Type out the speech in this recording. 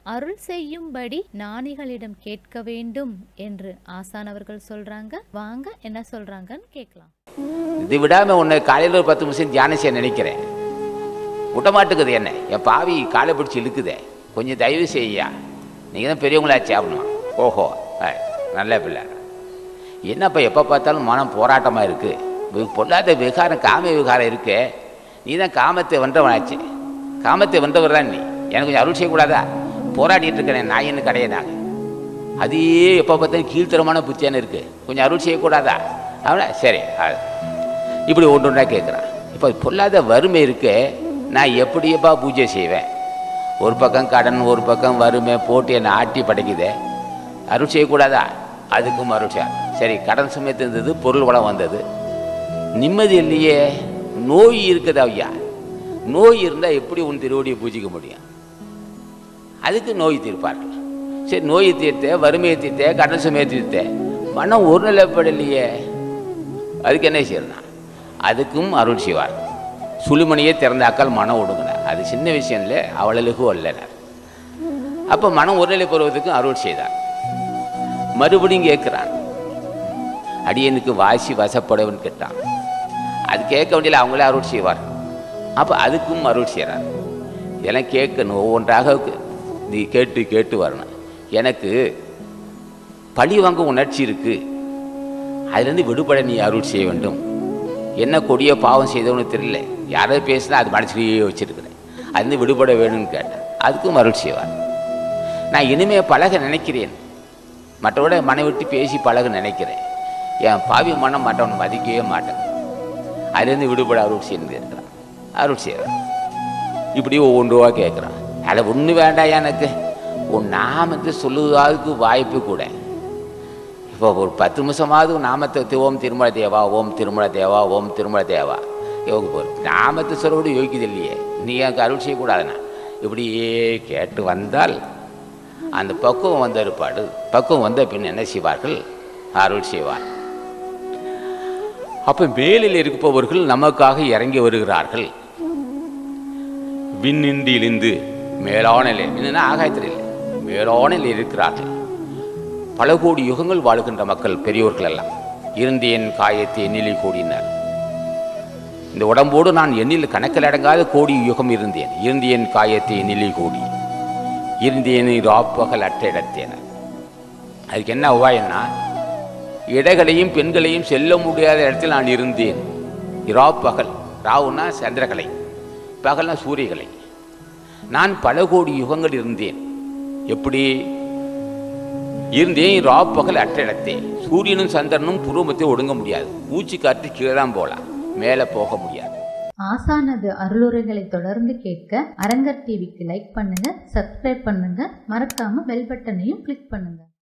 அருள் செய்யும்படி ஞானிகளிடம் கேட்க வேண்டும் என்று ஆசான் அவர்கள் சொல்றாங்க வாங்க என்ன சொல்றாங்கன்னு கேட்கலாம் இது விடாமல் உன்னை காலையில் ஒரு பத்து நிமிஷம் தியானம் செய்ய நினைக்கிறேன் விட மாட்டுக்குது என்ன என் பாவி காலை பிடிச்சி இழுக்குதே கொஞ்சம் தயவு செய்யா நீங்கள் தான் பெரியவங்களாச்சு ஆகணும் ஓஹோ ஆ, நல்ல பிள்ளை என்னப்பா எப்போ பார்த்தாலும் மனம் போராட்டமாக இருக்குது பொல்லாத விகாரம் காம விகாரம் இருக்கே நீ தான் காமத்தை வென்றவனாச்சு காமத்தை வென்றவர் தான் நீ எனக்கு கொஞ்சம் அருள் செய்யக்கூடாதா போராடிட்டு இருக்கிறேன் நான் என்ன கிடையாது அதே எப்போ பார்த்தாலும் கீழ்த்தரமான புத்தியான இருக்கு கொஞ்சம் அருள் செய்யக்கூடாதா அவனா சரி அது இப்படி ஒன்று ஒன்றா கேட்குறான் இப்போ பொல்லாத வறுமை இருக்கு நான் எப்படியப்பா பூஜை செய்வேன் ஒரு பக்கம் கடன் ஒரு பக்கம் வறுமை போட்டு என்னை ஆட்டி படைக்குதே அருள் செய்யக்கூடாதா அதுக்கும் அருள் செய்ய சரி கடன் சமயத்து இருந்தது பொருள் வளம் வந்தது நிம்மதி இல்லையே நோய் இருக்குது ஐயா நோய் இருந்தால் எப்படி உன் திருவடியை பூஜிக்க முடியும் அதுக்கு நோய் தீர்ப்பார்கள் சரி நோயை தீர்த்த வறுமையை தீர்த்த கடன் சுமையை தீர்த்த மனம் ஒரு நிலைப்படலையே அதுக்கு என்ன செய்யணும் அதுக்கும் அருள் செய்வார் சுழிமணியே திறந்தாக்கால் மனம் ஒடுங்கினார் அது சின்ன விஷயம் இல்லை அவளுக்கு அல்லனர் அப்போ மனம் ஒருநிலை பெறுவதற்கும் அருள் செய்தார் மறுபடியும் கேட்குறான் அடியனுக்கு வாசி வசப்படவன் கேட்டான் அது கேட்க வேண்டியல அவங்களே அருள் செய்வார் அப்போ அதுக்கும் அருள் செய்கிறார் இதெல்லாம் கேட்கணும் ஒவ்வொன்றாக நீ கேட்டு கேட்டு வரணும் எனக்கு பழி வாங்க உணர்ச்சி இருக்கு அதுலேருந்து விடுபட நீ அருள் செய்ய வேண்டும் என்ன கொடிய பாவம் செய்தவனு தெரியல யாராவது பேசினா அது மனசுலேயே வச்சிருக்கிறேன் அதுலேருந்து விடுபட வேணும்னு கேட்டேன் அதுக்கும் அருள் செய்வார் நான் இனிமே பழக நினைக்கிறேன் மற்றவோட மனை விட்டு பேசி பழக நினைக்கிறேன் என் பாவி மனம் மற்றவனை மதிக்கவே மாட்டேன் அதுலேருந்து விடுபட அருள் செய்யணும் கேட்குறான் அருள் செய்கிறான் இப்படி ஒவ்வொன்றுவா கேட்குறான் அதில் ஒன்று வேண்டாம் எனக்கு உன் நாமத்தை சொல்லுவதற்கு வாய்ப்பு கூட இப்போ ஒரு பத்து நிமிஷமாவது உன் நாமத்தை தி- ஓம் திருமல தேவா ஓம் திருமல தேவா ஓம் திருமல தேவா யோக போர் நாமத்தை சொல்ல யோகியது இல்லையே நீ எனக்கு அருள் செய்யக்கூடாதுண்ணா இப்படியே கேட்டு வந்தால் அந்த பக்குவம் வந்த ஏற்பாடு பக்குவம் வந்த பின் என்ன செய்வார்கள் அருள் செய்வார் அப்போ மேலில் இருப்பவர்கள் நமக்காக இறங்கி வருகிறார்கள் விண்ணின்றி இழிந்து மேலான நிலை விண்ணுனா ஆகாயத்தில் இல்லை மேலான நிலையில் இருக்கிறார்கள் பல கோடி யுகங்கள் வாழுகின்ற மக்கள் பெரியோர்கள் எல்லாம் இருந்தேன் காயத்தை எண்ணிலி கூடினர் இந்த உடம்போடு நான் எண்ணில் கணக்கில் அடங்காத கோடி யுகம் இருந்தேன் இருந்தேன் காயத்தை எண்ணிலி கூடி இருந்தேன் ராப்பகல் அற்ற இடத்தேனர் அதுக்கு என்ன உபாயம்னா இடைகளையும் பெண்களையும் செல்ல முடியாத இடத்தில் நான் இருந்தேன் இராப்பகல் ராவுனா சந்திரகலை பகல்னா சூரியகலை நான் பல கோடி யுகங்கள் இருந்தேன் எப்படி இருந்தேன் ராப்பகல் அற்ற இடத்தே சூரியனும் சந்திரனும் புருவத்தை ஒடுங்க முடியாது மூச்சு காற்று கீழே தான் போகலாம் மேலே போக முடியாது ஆசானது அருளுரைகளை தொடர்ந்து கேட்க அரங்கர் டிவிக்கு லைக் பண்ணுங்க சப்ஸ்கிரைப் பண்ணுங்க மறக்காம பெல் பட்டனையும் கிளிக் பண்ணுங்க